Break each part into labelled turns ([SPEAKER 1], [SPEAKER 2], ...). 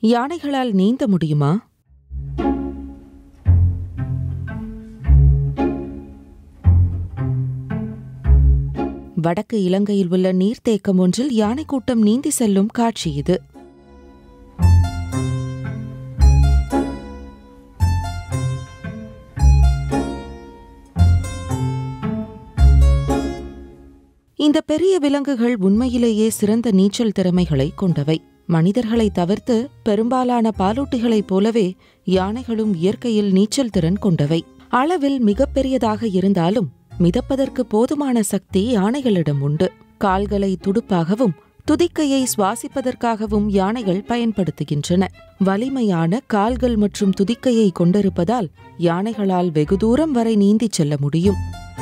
[SPEAKER 1] யானைகளால் நீந்த முடியுமா வடக்கு இலங்கையில் உள்ள நீர்த்தேக்கம் ஒன்றில் யானை கூட்டம் நீந்தி செல்லும் காட்சி இது இந்த பெரிய விலங்குகள் உண்மையிலேயே சிறந்த நீச்சல் திறமைகளை கொண்டவை மனிதர்களை தவிர்த்து பெரும்பாலான பாலூட்டிகளைப் போலவே யானைகளும் இயற்கையில் நீச்சல் திறன் கொண்டவை அளவில் மிகப்பெரியதாக இருந்தாலும் மிதப்பதற்கு போதுமான சக்தி யானைகளிடம் உண்டு கால்களை துடுப்பாகவும் துதிக்கையை சுவாசிப்பதற்காகவும் யானைகள் பயன்படுத்துகின்றன வலிமையான கால்கள் மற்றும் துதிக்கையை கொண்டிருப்பதால் யானைகளால் வெகு தூரம் வரை நீந்திச் செல்ல முடியும்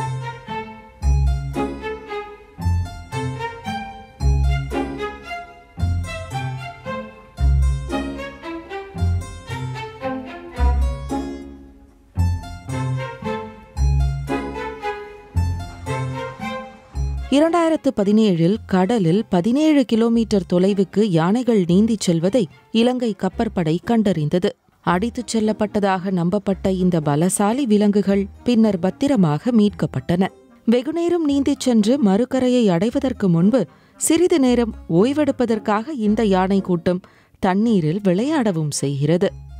[SPEAKER 1] இரண்டாயிரத்து பதினேழில் கடலில் பதினேழு கிலோமீட்டர் தொலைவுக்கு யானைகள் நீந்திச் செல்வதை இலங்கை கப்பற்படை கண்டறிந்தது அடித்துச் செல்லப்பட்டதாக நம்பப்பட்ட இந்த பலசாலி விலங்குகள் பின்னர் பத்திரமாக மீட்கப்பட்டன வெகுநேரம் நீந்திச் சென்று மறுகரையை அடைவதற்கு முன்பு சிறிது நேரம் ஓய்வெடுப்பதற்காக இந்த யானை கூட்டம் தண்ணீரில் விளையாடவும் செய்கிறது